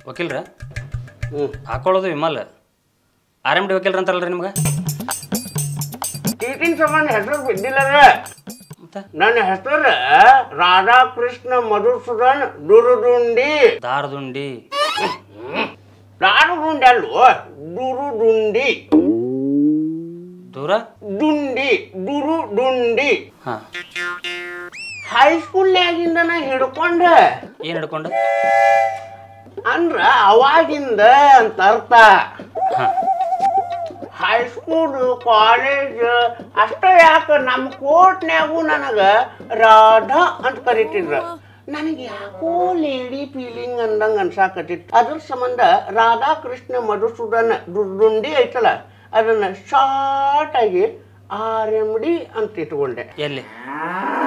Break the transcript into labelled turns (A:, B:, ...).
A: ವಕೀಲ್ರ
B: ಹ್ಞೂ
A: ಹಾಕೊಳ್ಳೋದು Vimal R M D ವಕೀಲ್ರ ಅಂತಾರಲ್ರಿ ನಿಮ್ಗೆ
B: ಟೀಟಿನ ಸಂಬಂಧ ಹೆಸರು ಬಿದ್ದಿಲ್ಲರ
A: ಮತ್ತೆ
B: ನನ್ನ ಹೆಸರು ರಾಧಾಕೃಷ್ಣ ಮಧುಸೂದನ್ ದುರುದುಂಡಿ
A: ದಾರದುಂಡಿ
B: ದಾರುದುಂಡಿ ಅಲ್ವೋ ದುರುದುಂಡಿ
A: ದೂರ
B: ದುಂಡಿ ದುರುದುಂಡಿ
A: ಹಾಂ
B: ಹೈಸ್ಕೂಲ್ನಾಗಿಂದ ನಾ ಹಿಡ್ಕೊಂಡೆ
A: ಏನು ಹಿಡ್ಕೊಂಡು
B: ಅಂದ್ರ ಅವಾಗಿಂದ ಅಂತ ಅರ್ಥ
A: ಹಾಂ
B: ಹೈಸ್ಕೂಲ್ ಕಾಲೇಜ್ ಅಷ್ಟ ಯಾಕ ನಮ್ಮ ಕೋರ್ಟ್ನ್ಯಾಗೂ ನನಗ ರಾಧಾ ಅಂತ ಕರಿತಿದ್ರ ನನಗೆ ಯಾಕೋ ಲೇಡಿ ಫೀಲಿಂಗ್ ಅಂದಂಗ ಅನ್ಸಾಕತ್ತಿತ್ತು ಅದ್ರ ಸಂಬಂಧ ರಾಧಾಕೃಷ್ಣ ಮಧುಸೂದನ್ ದುರ್ದುಂಡಿ ಐತಲ್ಲ ಅದನ್ನ ಶಾರ್ಟ್ ಆಗಿ ಆರ್ ಎಮ್ ಡಿ ಅಂತ ಇಟ್ಕೊಂಡೆ
A: ಎಲ್ಲಿ